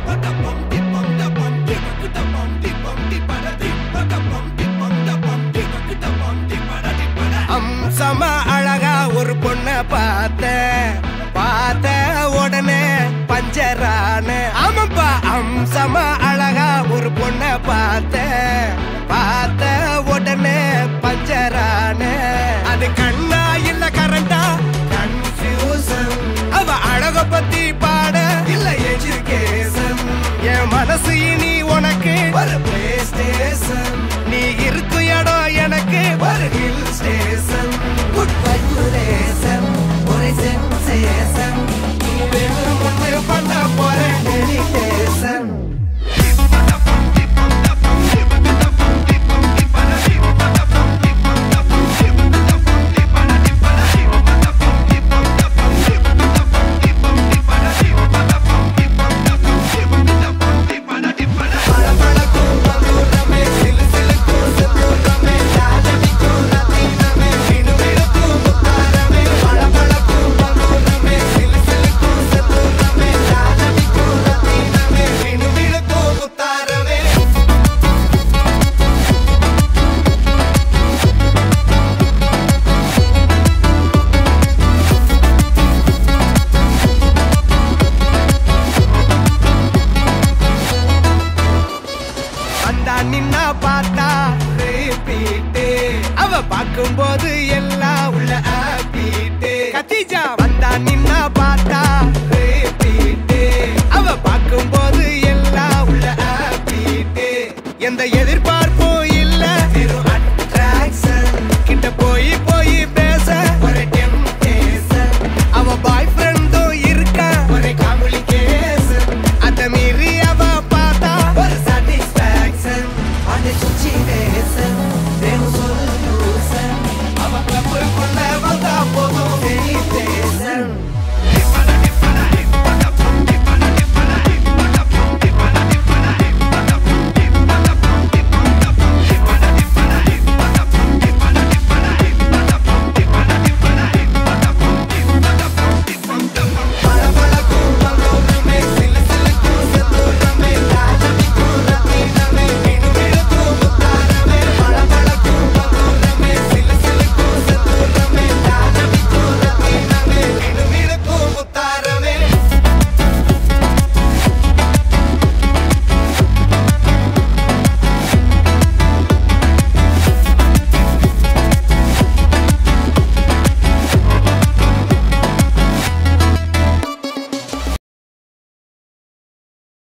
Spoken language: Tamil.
அம்சமா அழகா ஒரு பொண்ண பார்த்த பார்த்த உடனே பஞ்சரான ஆமாப்பா அம்சமா அழகா ஒரு பொண்ண பார்த்த பார்த்த உடனே பஞ்சரான அது கண்ணா இல்ல கரண்டா கன்ஃபியூசன் அவ அழக பத்தி பாட இல்ல எஜுகேஷன் என் மனசு இனி உனக்கு ஒரு பிளே ஸ்டேஷன் நீ இருக்கும் இடம் எனக்கு ஒரு ஹில் ஸ்டேஷன் குட் வைபுரேஷன் ஒரு சென்சேஷன் நீ வேணும் ஒன்று பண்ண போற டெலிடேஷன் அந்த நின்னா பார்த்தா repeat. அவ பார்க்கும்போது எல்லாம் உள்ள ஆப்பிட்டு கத்திஜா